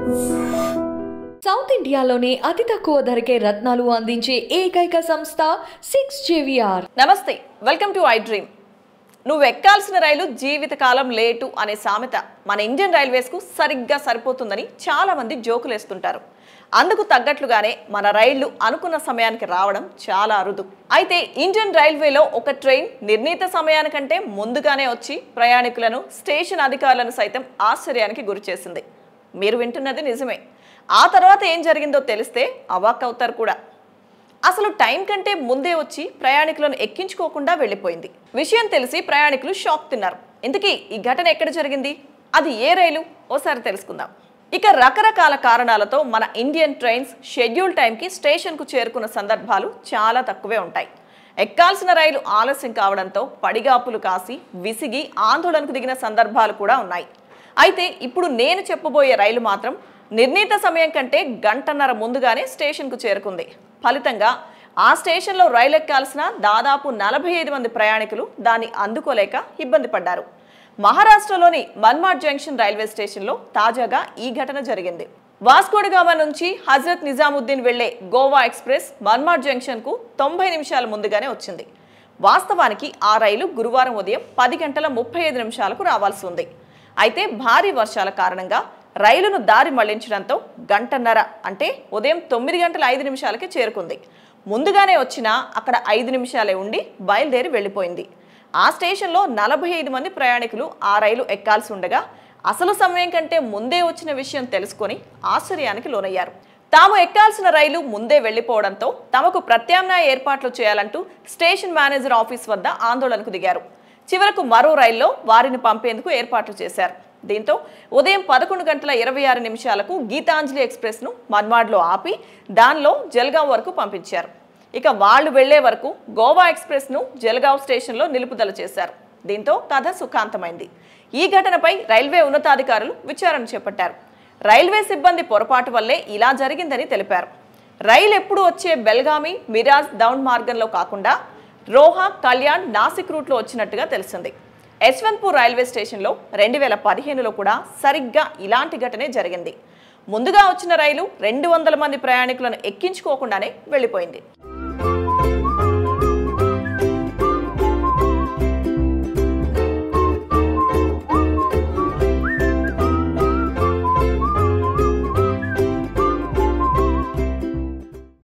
south ఇండియాలోనే అతి తక్కువ ధరకే రత్నాలు అందించే ఏకైక సంస్థ సిక్స్ జేవిఆర్ నమస్తే వెల్కమ్ టు ఐ డ్రీమ్ నువ్వు ఎక్కాల్సిన రైలు జీవితకాలం లేటు అనే సామెత మన ఇండియన్ రైల్వేస్కు సరిగ్గా సరిపోతుందని చాలా మంది జోకులేస్తుంటారు అందుకు తగ్గట్లుగానే మన రైళ్లు అనుకున్న సమయానికి రావడం చాలా అరుదు అయితే ఇండియన్ రైల్వేలో ఒక ట్రైన్ నిర్ణీత సమయానికంటే ముందుగానే వచ్చి ప్రయాణికులను స్టేషన్ అధికారులను సైతం ఆశ్చర్యానికి గురిచేసింది మీరు వింటున్నది నిజమే ఆ తర్వాత ఏం జరిగిందో తెలిస్తే అవాక్ అవుతారు కూడా అసలు టైం కంటే ముందే వచ్చి ప్రయాణికులను ఎక్కించుకోకుండా వెళ్ళిపోయింది విషయం తెలిసి ప్రయాణికులు షాక్ తిన్నారు ఇంతకీ ఈ ఘటన ఎక్కడ జరిగింది అది ఏ రైలు ఓసారి తెలుసుకుందాం ఇక రకరకాల కారణాలతో మన ఇండియన్ ట్రైన్స్ షెడ్యూల్ టైంకి స్టేషన్కు చేరుకున్న సందర్భాలు చాలా తక్కువే ఉంటాయి ఎక్కాల్సిన రైలు ఆలస్యం కావడంతో పడిగాపులు కాసి విసిగి ఆందోళనకు దిగిన సందర్భాలు కూడా ఉన్నాయి అయితే ఇప్పుడు నేను చెప్పబోయే రైలు మాత్రం నిర్ణీత సమయం కంటే గంటన్నర ముందుగానే స్టేషన్కు చేరుకుంది ఫలితంగా ఆ స్టేషన్లో రైలు ఎక్కాల్సిన దాదాపు నలభై ఐదు మంది ప్రయాణికులు దాన్ని అందుకోలేక ఇబ్బంది పడ్డారు మహారాష్ట్రలోని మన్మాడ్ జంక్షన్ రైల్వే స్టేషన్లో తాజాగా ఈ ఘటన జరిగింది వాస్కోడిగామా నుంచి హజరత్ నిజాముద్దీన్ వెళ్లే గోవా ఎక్స్ప్రెస్ మన్మాడ్ జంక్షన్కు తొంభై నిమిషాల ముందుగానే వచ్చింది వాస్తవానికి ఆ రైలు గురువారం ఉదయం పది గంటల ముప్పై ఐదు నిమిషాలకు రావాల్సి ఉంది అయితే భారీ వర్షాల కారణంగా రైలును దారి మళ్లించడంతో గంటన్నర అంటే ఉదయం తొమ్మిది గంటల ఐదు నిమిషాలకి చేరుకుంది ముందుగానే వచ్చినా అక్కడ ఐదు నిమిషాలే ఉండి బయలుదేరి వెళ్ళిపోయింది ఆ స్టేషన్లో నలభై ఐదు మంది ప్రయాణికులు ఆ రైలు ఎక్కాల్సి ఉండగా అసలు సమయం కంటే ముందే వచ్చిన విషయం తెలుసుకొని ఆశ్చర్యానికి లోనయ్యారు తాము ఎక్కాల్సిన రైలు ముందే వెళ్లిపోవడంతో తమకు ప్రత్యామ్నాయ ఏర్పాట్లు చేయాలంటూ స్టేషన్ మేనేజర్ ఆఫీస్ వద్ద ఆందోళనకు దిగారు చివరకు మరో రైల్లో వారిని పంపేందుకు ఏర్పాట్లు చేశారు దీంతో ఉదయం పదకొండు గంటల ఇరవై ఆరు నిమిషాలకు గీతాంజలి ఎక్స్ప్రెస్ను మన్మాడ్లో ఆపి దానిలో జల్గావ్ వరకు పంపించారు ఇక వాళ్ళు వెళ్లే వరకు గోవా ఎక్స్ప్రెస్ను జల్గావ్ స్టేషన్లో నిలుపుదల చేశారు దీంతో కథ సుఖాంతమైంది ఈ ఘటనపై రైల్వే ఉన్నతాధికారులు విచారణ చేపట్టారు రైల్వే సిబ్బంది పొరపాటు వల్లే ఇలా జరిగిందని తెలిపారు రైలు ఎప్పుడు వచ్చే బెల్గామి మిరాజ్ దౌండ్ మార్గంలో కాకుండా రోహా కళ్యాణ్ నాసిక్ రూట్లో వచ్చినట్టుగా తెలిసింది యశ్వంత్పూర్ రైల్వే స్టేషన్లో రెండు వేల పదిహేనులో కూడా సరిగ్గా ఇలాంటి ఘటనే జరిగింది ముందుగా వచ్చిన రైలు రెండు వందల మంది ప్రయాణికులను ఎక్కించుకోకుండానే వెళ్ళిపోయింది